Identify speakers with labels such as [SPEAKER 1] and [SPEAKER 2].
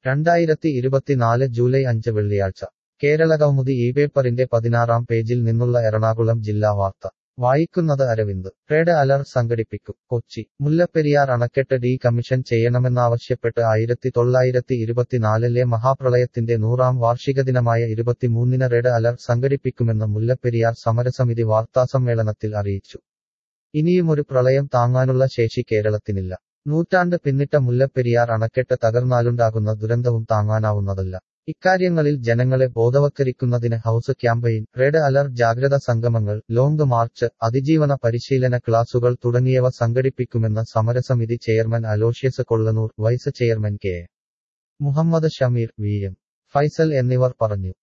[SPEAKER 1] രണ്ടായിരത്തി ഇരുപത്തിനാല് ജൂലൈ അഞ്ച് വെള്ളിയാഴ്ച കേരളകൗമുദി ഈ പേപ്പറിന്റെ പതിനാറാം പേജിൽ നിന്നുള്ള എറണാകുളം ജില്ലാ വാർത്ത വായിക്കുന്നത് അരവിന്ദ് റെഡ് അലർട്ട് സംഘടിപ്പിക്കും കൊച്ചി മുല്ലപ്പെരിയാർ അണക്കെട്ട് ഡീ കമ്മീഷൻ ചെയ്യണമെന്നാവശ്യപ്പെട്ട് ആയിരത്തി തൊള്ളായിരത്തി ഇരുപത്തിനാലിലെ മഹാപ്രളയത്തിന്റെ നൂറാം വാർഷിക ദിനമായ ഇരുപത്തിമൂന്നിന് റെഡ് അലർട്ട് സംഘടിപ്പിക്കുമെന്ന് മുല്ലപ്പെരിയാർ സമരസമിതി വാർത്താസമ്മേളനത്തിൽ അറിയിച്ചു ഇനിയുമൊരു പ്രളയം താങ്ങാനുള്ള ശേഷി കേരളത്തിനില്ല നൂറ്റാണ്ട് പിന്നിട്ട മുല്ലപ്പെരിയാർ അണക്കെട്ട് തകർന്നാലുണ്ടാകുന്ന ദുരന്തവും താങ്ങാനാവുന്നതല്ല ഇക്കാര്യങ്ങളിൽ ജനങ്ങളെ ബോധവത്കരിക്കുന്നതിന് ഹൌസ് ക്യാമ്പയിൻ റെഡ് അലർട്ട് ജാഗ്രത സംഗമങ്ങൾ ലോങ് മാർച്ച് അതിജീവന പരിശീലന ക്ലാസുകൾ തുടങ്ങിയവ സംഘടിപ്പിക്കുമെന്ന് സമരസമിതി chairman Aloysius Kollanur vice chairman K A. Muhammad Shameer V M Faisal എന്നിവർ പറഞ്ഞു